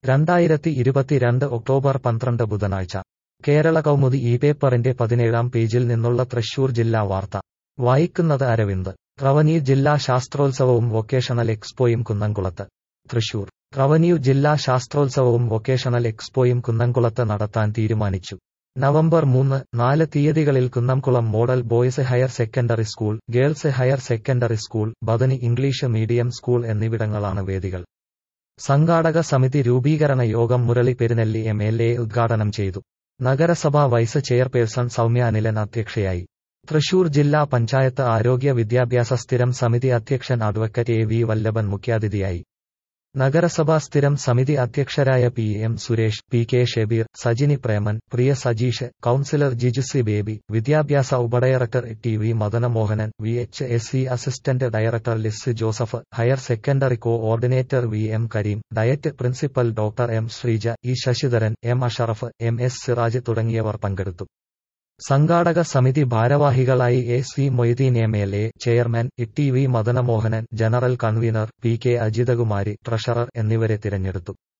രണ്ടായിരത്തി ഇരുപത്തിരണ്ട് ഒക്ടോബർ പന്ത്രണ്ട് ബുധനാഴ്ച കേരള കൗമുദി ഈ പേപ്പറിന്റെ പതിനേഴാം പേജിൽ നിന്നുള്ള തൃശൂർ ജില്ലാ വാർത്ത വായിക്കുന്നത് അരവിന്ദ് റവന്യൂ ജില്ലാ ശാസ്ത്രോത്സവവും വൊക്കേഷണൽ എക്സ്പോയും കുന്നംകുളത്ത് തൃശൂർ റവന്യൂ ജില്ലാ ശാസ്ത്രോത്സവവും വൊക്കേഷണൽ എക്സ്പോയും കുന്നംകുളത്ത് നടത്താൻ തീരുമാനിച്ചു നവംബർ മൂന്ന് നാല് തീയതികളിൽ Kunnamkulam model boys higher secondary school girls higher secondary school Bethany English medium school എന്നിവിടങ്ങളാണ് വേദികൾ സംഘാടക സമിതി രൂപീകരണ യോഗം Murali Perunnelli M L A ഉദ്ഘാടനം ചെയ്തു നഗരസഭാ വൈസ് ചെയർപേഴ്സൺ സൗമ്യ അനിലൻ അധ്യക്ഷയായി തൃശൂർ ജില്ലാ പഞ്ചായത്ത് ആരോഗ്യ വിദ്യാഭ്യാസ സ്ഥിരം സമിതി അധ്യക്ഷൻ അഡ്വക്കറ്റ് എ വി വല്ലഭൻ മുഖ്യാതിഥിയായി നഗരസഭാ സ്ഥിരം സമിതി അധ്യക്ഷരായ P M Suresh P K Shebeer Sajini Preman Priya Sajeesh councillor Jijusi Baby വിദ്യാഭ്യാസ ഉപഡയറക്ടർ T V Madanamohanan V H S C assistant director Liz Joseph higher secondary coordinator V M Kareem DIET principal doctor M Sreeja E Sasidharan M Ashraf M S Siraj തുടങ്ങിയവർ പങ്കെടുത്തു സംഘാടക സമിതി ഭാരവാഹികളായി A C Moideen M L A chairman T V Madanamohanan general convener P K Ajithakumari treasurer എന്നിവരെ തിരഞ്ഞെടുത്തു